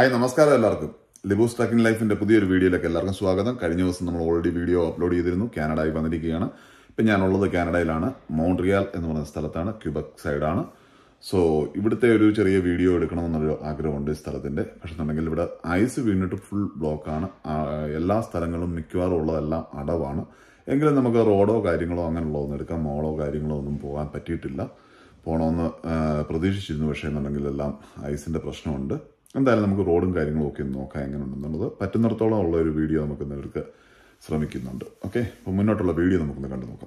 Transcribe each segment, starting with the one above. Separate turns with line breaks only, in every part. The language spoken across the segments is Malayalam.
ഹായ് നമസ്കാരം എല്ലാവർക്കും ലിബൂസ് ട്രക്കിംഗ് ലൈഫിന്റെ പുതിയൊരു വീഡിയോയിലേക്ക് എല്ലാവർക്കും സ്വാഗതം കഴിഞ്ഞ ദിവസം നമ്മൾ ഓൾറെഡി വീഡിയോ അപ്ലോഡ് ചെയ്തിരുന്നു കാനഡയിൽ വന്നിരിക്കുകയാണ് ഇപ്പം ഞാനുള്ളത് കാനഡയിലാണ് മോൺട്രിയാൽ എന്ന് പറയുന്ന സ്ഥലത്താണ് ക്യൂബക് സൈഡാണ് സോ ഇവിടുത്തെ ഒരു ചെറിയ വീഡിയോ എടുക്കണമെന്നൊരു ആഗ്രഹമുണ്ട് ഈ സ്ഥലത്തിന്റെ പക്ഷെ എന്നുണ്ടെങ്കിൽ ഇവിടെ ഐസ് വീണിട്ട് ഫുൾ ബ്ലോക്കാണ് എല്ലാ സ്ഥലങ്ങളും മിക്കവാറും ഉള്ളതെല്ലാം അടവാണ് എങ്കിലും നമുക്ക് റോഡോ കാര്യങ്ങളോ അങ്ങനെയുള്ള ഒന്നും എടുക്കാം മോളോ കാര്യങ്ങളോ ഒന്നും പോകാൻ പറ്റിയിട്ടില്ല പോകണമെന്ന് ആ, പ്രതീക്ഷിച്ചിരുന്നു പക്ഷേ എന്നുണ്ടെങ്കിൽ എല്ലാം ഐസിന്റെ പ്രശ്നമുണ്ട് എന്തായാലും നമുക്ക് റോഡും കാര്യങ്ങളും ഒക്കെ ഒന്ന് നോക്കാം എങ്ങനെയുണ്ടെന്നുള്ളത് പറ്റുന്നിടത്തോളം ഉള്ള ഒരു വീഡിയോ നമുക്ക് ഇവർക്ക് ശ്രമിക്കുന്നുണ്ട് ഓക്കെ അപ്പോൾ മുന്നോട്ടുള്ള വീഡിയോ നമുക്കൊന്ന് കണ്ടു നോക്കാം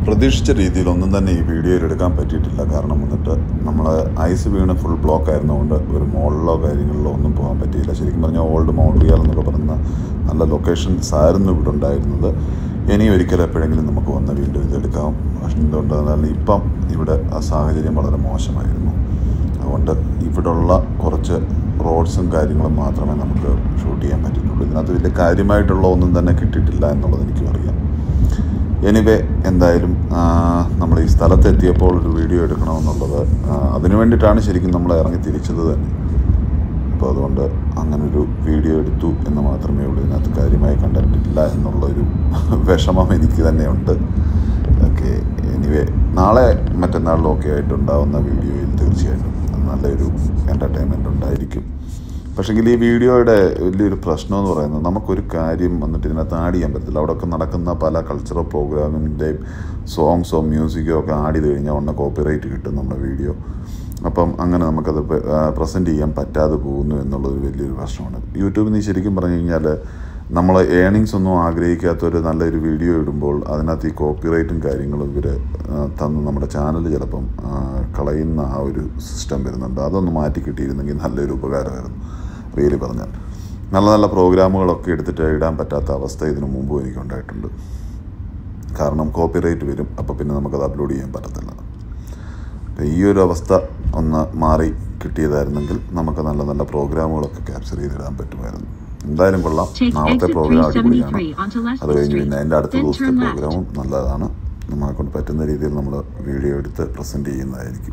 പ്രതീക്ഷിച്ച രീതിയിലൊന്നും തന്നെ ഈ വീഡിയോയിൽ എടുക്കാൻ പറ്റിയിട്ടില്ല കാരണം വന്നിട്ട് നമ്മൾ ഐസ് വീണ് ഫുൾ ബ്ലോക്ക് ആയിരുന്നുകൊണ്ട് ഒരു മോളിലോ കാര്യങ്ങളിലോ ഒന്നും പോകാൻ പറ്റിയില്ല ശരിക്കും പറഞ്ഞാൽ ഓൾഡ് മോൺട്രിയാൽ എന്നൊക്കെ പറയുന്ന നല്ല ലൊക്കേഷൻസ് ആയിരുന്നു ഇവിടെ ഉണ്ടായിരുന്നത് ഇനി ഒരിക്കലും എപ്പോഴെങ്കിലും നമുക്ക് വന്ന് വീണ്ടും ഇതെടുക്കാം പക്ഷെ എന്തുകൊണ്ടാണ് ഇപ്പം ഇവിടെ ആ സാഹചര്യം വളരെ മോശമായിരുന്നു അതുകൊണ്ട് ഇവിടെയുള്ള കുറച്ച് റോഡ്സും കാര്യങ്ങളും മാത്രമേ നമുക്ക് ഷൂട്ട് ചെയ്യാൻ പറ്റിയിട്ടുള്ളൂ ഇതിനകത്ത് വലിയ കാര്യമായിട്ടുള്ള ഒന്നും തന്നെ കിട്ടിയിട്ടില്ല എന്നുള്ളത് എനിക്കും അറിയാം എനിവേ എന്തായാലും നമ്മൾ ഈ സ്ഥലത്തെത്തിയപ്പോൾ ഒരു വീഡിയോ എടുക്കണമെന്നുള്ളത് ആ, അതിനു വേണ്ടിയിട്ടാണ് ശരിക്കും നമ്മൾ ഇറങ്ങി തിരിച്ചത് തന്നെ അപ്പോൾ അതുകൊണ്ട് അങ്ങനൊരു വീഡിയോ എടുത്തു എന്ന് മാത്രമേ ഉള്ളൂ ഇതിനകത്ത് കാര്യമായി കണ്ടിട്ടില്ല എന്നുള്ളൊരു വിഷമം എനിക്ക് തന്നെയുണ്ട് ഓക്കെ എനിവേ നാളെ മറ്റന്നാളിലും ഒക്കെ ആയിട്ടുണ്ടാവുന്ന വീഡിയോയിൽ തീർച്ചയായിട്ടും നല്ലൊരു എൻ്റർടൈൻമെൻ്റ് ഉണ്ടായിരിക്കും പക്ഷേങ്കിൽ ഈ വീഡിയോയുടെ വലിയൊരു പ്രശ്നം എന്ന് പറയുന്നത് നമുക്കൊരു കാര്യം വന്നിട്ട് ഇതിനകത്ത് ആഡ് ചെയ്യാൻ പറ്റത്തില്ല അവിടെയൊക്കെ നടക്കുന്ന പല കൾച്ചറൽ പ്രോഗ്രാമിൻ്റെയും സോങ്സോ മ്യൂസിക്കോ ഒക്കെ ആഡ് ചെയ്ത് കഴിഞ്ഞാൽ ഉടനെ കോപ്പിറൈറ്റ് കിട്ടും നമ്മുടെ വീഡിയോ അപ്പം അങ്ങനെ നമുക്കത് പ്രസൻറ്റ് ചെയ്യാൻ പറ്റാതെ പോകുന്നു എന്നുള്ളൊരു വലിയൊരു പ്രശ്നമാണ് യൂട്യൂബിൽ നിന്ന് ശരിക്കും പറഞ്ഞു കഴിഞ്ഞാൽ നമ്മൾ ഏണിങ്സ് ഒന്നും ആഗ്രഹിക്കാത്ത ഒരു നല്ലൊരു വീഡിയോ ഇടുമ്പോൾ അതിനകത്ത് ഈ കോപ്പിറൈറ്റും കാര്യങ്ങളും ഇവർ തന്ന് നമ്മുടെ ചാനൽ ചിലപ്പം ആ, കളയുന്ന ആ ഒരു സിസ്റ്റം വരുന്നുണ്ട് അതൊന്ന് മാറ്റി കിട്ടിയിരുന്നെങ്കിൽ നല്ലൊരു ഉപകാരമായിരുന്നു റിയലി പറഞ്ഞാൽ നല്ല നല്ല പ്രോഗ്രാമുകളൊക്കെ എടുത്തിട്ട് ഇടാൻ പറ്റാത്ത അവസ്ഥ ഇതിനു മുമ്പും എനിക്കുണ്ടായിട്ടുണ്ട് കാരണം കോപ്പിറൈറ്റ് വരും അപ്പോൾ പിന്നെ നമുക്കത് അപ്ലോഡ് ചെയ്യാൻ പറ്റത്തില്ല അപ്പോൾ ഈ ഒരു അവസ്ഥ ഒന്ന് മാറി കിട്ടിയതായിരുന്നെങ്കിൽ നമുക്ക് നല്ല നല്ല പ്രോഗ്രാമുകളൊക്കെ ക്യാപ്ചർ ചെയ്തിടാൻ പറ്റുമായിരുന്നു എന്തായാലും കൊള്ളാം
Take
നാളത്തെ
exit
പ്രോഗ്രാം അടിപൊളിയാണ്
373 onto
അത്
Leslie
കഴിഞ്ഞ്
Street.
പിന്നെ അതിൻ്റെ അടുത്ത
Then
ദിവസത്തെ
turn left.
പ്രോഗ്രാമും നല്ലതാണ് നമ്മളെ കൊണ്ട് പറ്റുന്ന രീതിയിൽ നമ്മൾ വീഡിയോ എടുത്ത് പ്രസൻറ്റ് ചെയ്യുന്നതായിരിക്കും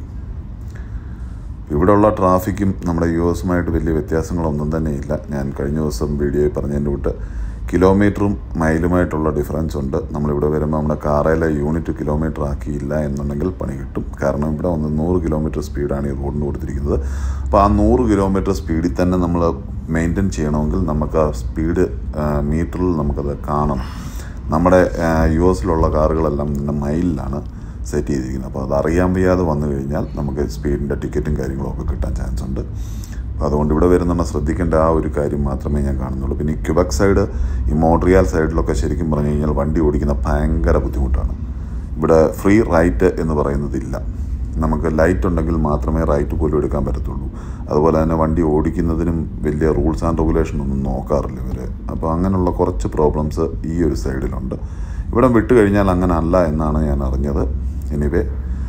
ഇവിടെയുള്ള ട്രാഫിക്കും നമ്മുടെ യു എസുമായിട്ട് വലിയ വ്യത്യാസങ്ങളൊന്നും തന്നെ ഇല്ല ഞാൻ കഴിഞ്ഞ ദിവസം വീഡിയോയിൽ പറഞ്ഞതിൻ്റെ കൂട്ട് കിലോമീറ്ററും മൈലുമായിട്ടുള്ള ഡിഫറൻസ് ഉണ്ട് നമ്മളിവിടെ വരുമ്പോൾ നമ്മുടെ കാറയിലെ യൂണിറ്റ് കിലോമീറ്റർ ആക്കിയില്ല എന്നുണ്ടെങ്കിൽ പണി കിട്ടും കാരണം ഇവിടെ ഒന്ന് നൂറ് കിലോമീറ്റർ സ്പീഡാണ് ഈ റോഡിന് കൊടുത്തിരിക്കുന്നത് അപ്പോൾ ആ നൂറ് കിലോമീറ്റർ സ്പീഡിൽ തന്നെ നമ്മൾ മെയിൻറ്റെയിൻ ചെയ്യണമെങ്കിൽ നമുക്ക് ആ സ്പീഡ് മീറ്ററിൽ നമുക്കത് കാണണം നമ്മുടെ യു എസിലുള്ള കാറുകളെല്ലാം ഇന്ന് മൈലിലാണ് സെറ്റ് ചെയ്തിരിക്കുന്നത് അപ്പോൾ അത് അറിയാൻ വയ്യാതെ വന്നു കഴിഞ്ഞാൽ നമുക്ക് സ്പീഡിൻ്റെ ടിക്കറ്റും കാര്യങ്ങളും ഒക്കെ കിട്ടാൻ ചാൻസ് ഉണ്ട് അപ്പോൾ അതുകൊണ്ട് ഇവിടെ വരുന്ന ശ്രദ്ധിക്കേണ്ട ആ ഒരു കാര്യം മാത്രമേ ഞാൻ കാണുന്നുള്ളൂ പിന്നെ ഈ ക്യുബക് സൈഡ് ഈ മോൺട്രിയാൽ സൈഡിലൊക്കെ ശരിക്കും പറഞ്ഞു കഴിഞ്ഞാൽ വണ്ടി ഓടിക്കുന്ന ഭയങ്കര ബുദ്ധിമുട്ടാണ് ഇവിടെ ഫ്രീ റൈറ്റ് എന്ന് പറയുന്നതില്ല നമുക്ക് ലൈറ്റ് ഉണ്ടെങ്കിൽ മാത്രമേ റൈറ്റ് പോലും എടുക്കാൻ പറ്റത്തുള്ളൂ അതുപോലെ തന്നെ വണ്ടി ഓടിക്കുന്നതിനും വലിയ റൂൾസ് ആൻഡ് റെഗുലേഷൻ ഒന്നും നോക്കാറില്ല ഇവർ അപ്പോൾ അങ്ങനെയുള്ള കുറച്ച് പ്രോബ്ലംസ് ഈ ഒരു സൈഡിലുണ്ട് ഇവിടെ വിട്ട് കഴിഞ്ഞാൽ അങ്ങനെ അല്ല എന്നാണ് ഞാൻ അറിഞ്ഞത് എനിവേ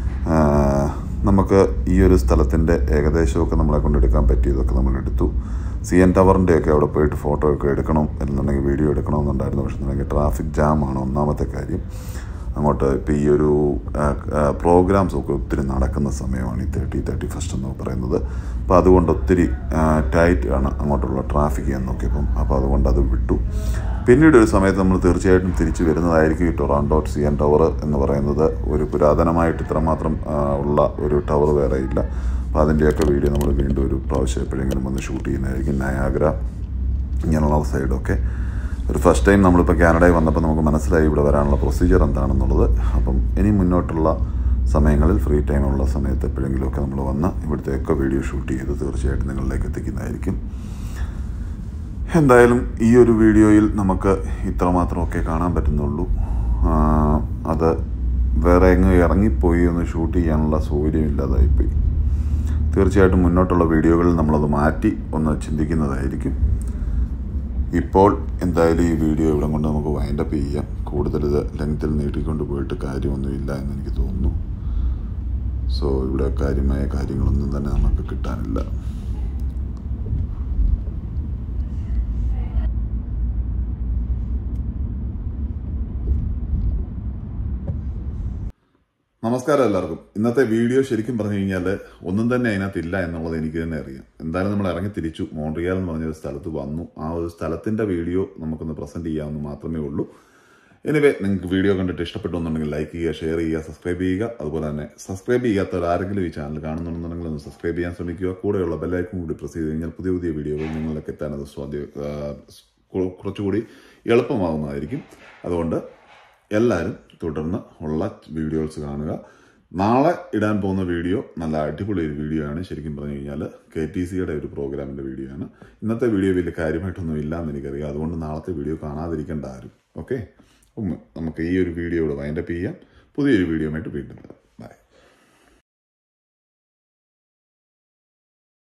നമുക്ക് ഈ ഒരു സ്ഥലത്തിൻ്റെ ഏകദേശമൊക്കെ നമ്മളെ കൊണ്ടെടുക്കാൻ പറ്റിയതൊക്കെ നമ്മൾ എടുത്തു സി എൻ ടവറിൻ്റെ ഒക്കെ അവിടെ പോയിട്ട് ഫോട്ടോ ഒക്കെ എടുക്കണം എന്നുണ്ടെങ്കിൽ വീഡിയോ എടുക്കണമെന്നുണ്ടായിരുന്നു പക്ഷെ എന്നുണ്ടെങ്കിൽ ട്രാഫിക് ജാമാണ് ഒന്നാമത്തെ കാര്യം അങ്ങോട്ട് ഇപ്പോൾ ഈ ഒരു പ്രോഗ്രാംസ് ഒക്കെ ഒത്തിരി നടക്കുന്ന സമയമാണ് ഈ തേർട്ടി തേർട്ടി ഫസ്റ്റ് എന്ന് പറയുന്നത് അപ്പോൾ അതുകൊണ്ട് ഒത്തിരി ടൈറ്റ് ആണ് അങ്ങോട്ടുള്ള ട്രാഫിക് ഞാൻ നോക്കിയപ്പം അപ്പോൾ അതുകൊണ്ട് അത് വിട്ടു പിന്നീട് ഒരു സമയത്ത് നമ്മൾ തീർച്ചയായിട്ടും തിരിച്ചു വരുന്നതായിരിക്കും ഈ ടൊറാൻഡോ സി എൻ ടവർ എന്ന് പറയുന്നത് ഒരു പുരാതനമായിട്ട് ഇത്രമാത്രം ആ, ഉള്ള ഒരു ടവർ വേറെ ഇല്ല അപ്പോൾ അതിൻ്റെയൊക്കെ വീഡിയോ നമ്മൾ വീണ്ടും ഒരു പ്രാവശ്യം എപ്പോഴെങ്കിലും വന്ന് ഷൂട്ട് ചെയ്യുന്നതായിരിക്കും നയാഗ്ര ഇങ്ങനെയുള്ള സൈഡൊക്കെ ഒരു ഫസ്റ്റ് ടൈം നമ്മളിപ്പോൾ കാനഡയിൽ വന്നപ്പോൾ നമുക്ക് മനസ്സിലായി ഇവിടെ വരാനുള്ള പ്രൊസീജിയർ എന്താണെന്നുള്ളത് അപ്പം ഇനി മുന്നോട്ടുള്ള സമയങ്ങളിൽ ഫ്രീ ടൈമുള്ള സമയത്ത് എപ്പോഴെങ്കിലുമൊക്കെ നമ്മൾ വന്ന് ഇവിടുത്തെയൊക്കെ വീഡിയോ ഷൂട്ട് ചെയ്ത് തീർച്ചയായിട്ടും നിങ്ങളിലേക്ക് എത്തിക്കുന്നതായിരിക്കും എന്തായാലും ഈ ഒരു വീഡിയോയിൽ നമുക്ക് ഇത്രമാത്രമൊക്കെ കാണാൻ പറ്റുന്നുള്ളൂ ആ, അത് വേറെ എങ്ങ് ഇറങ്ങിപ്പോയി ഒന്ന് ഷൂട്ട് ചെയ്യാനുള്ള സൗകര്യമില്ലാതായിപ്പോയി തീർച്ചയായിട്ടും മുന്നോട്ടുള്ള വീഡിയോകളിൽ നമ്മളത് മാറ്റി ഒന്ന് ചിന്തിക്കുന്നതായിരിക്കും ഇപ്പോൾ എന്തായാലും ഈ വീഡിയോ ഇവിടെ കൊണ്ട് നമുക്ക് വൈൻഡപ്പ് ചെയ്യാം കൂടുതൽ ഇത് ലെങ്ത്തിൽ നീട്ടിക്കൊണ്ട് പോയിട്ട് കാര്യമൊന്നുമില്ല എന്ന് എനിക്ക് തോന്നുന്നു സോ ഇവിടെ കാര്യമായ കാര്യങ്ങളൊന്നും തന്നെ നമുക്ക് കിട്ടാനില്ല നമസ്കാരം എല്ലാവർക്കും ഇന്നത്തെ വീഡിയോ ശരിക്കും പറഞ്ഞു കഴിഞ്ഞാൽ ഒന്നും തന്നെ അതിനകത്ത് ഇല്ല എന്നുള്ളത് എനിക്ക് തന്നെ അറിയാം എന്തായാലും നമ്മൾ ഇറങ്ങി തിരിച്ചു മോൺട്രിയാൽ എന്ന് പറഞ്ഞ ഒരു സ്ഥലത്ത് വന്നു ആ ഒരു സ്ഥലത്തിന്റെ വീഡിയോ നമുക്കൊന്ന് പ്രസന്റ് ചെയ്യാമെന്ന് മാത്രമേ ഉള്ളൂ എനിവേ നിങ്ങൾക്ക് വീഡിയോ കണ്ടിട്ട് ഇഷ്ടപ്പെട്ടുണ്ടെങ്കിൽ ലൈക്ക് ചെയ്യുക ഷെയർ ചെയ്യുക സബ്സ്ക്രൈബ് ചെയ്യുക അതുപോലെ തന്നെ സബ്സ്ക്രൈബ് ചെയ്യാത്തവർ ആരെങ്കിലും ഈ ചാനൽ കാണുന്നുണ്ടെന്നുണ്ടെങ്കിൽ ഒന്ന് സബ്സ്ക്രൈബ് ചെയ്യാൻ ശ്രമിക്കുക കൂടെയുള്ള ബെല്ലൈക്കും കൂടി പ്രസ് ചെയ്ത് കഴിഞ്ഞാൽ പുതിയ പുതിയ വീഡിയോകൾ നിങ്ങളിലേക്ക് എത്താൻ അത് സ്വാധീ ആ, കു- കുറച്ചുകൂടി എളുപ്പമാകുന്നതായിരിക്കും അതുകൊണ്ട് എല്ലാവരും തുടർന്ന് ഉള്ള വീഡിയോസ് കാണുക നാളെ ഇടാൻ പോകുന്ന വീഡിയോ നല്ല അടിപൊളി ഒരു വീഡിയോ ആണ് ശരിക്കും പറഞ്ഞു കഴിഞ്ഞാൽ കെ ടി സിയുടെ ഒരു പ്രോഗ്രാമിൻ്റെ വീഡിയോ ആണ് ഇന്നത്തെ വീഡിയോ വലിയ കാര്യമായിട്ടൊന്നും ഇല്ല എന്ന് എനിക്കറിയാം അതുകൊണ്ട് നാളത്തെ വീഡിയോ കാണാതിരിക്കേണ്ട ആരും ഓക്കെ നമുക്ക് ഈ ഒരു വീഡിയോ ഇവിടെ വൈൻഡപ്പ് ചെയ്യാം പുതിയൊരു വീഡിയോ ആയിട്ട് വീണ്ടും വരാം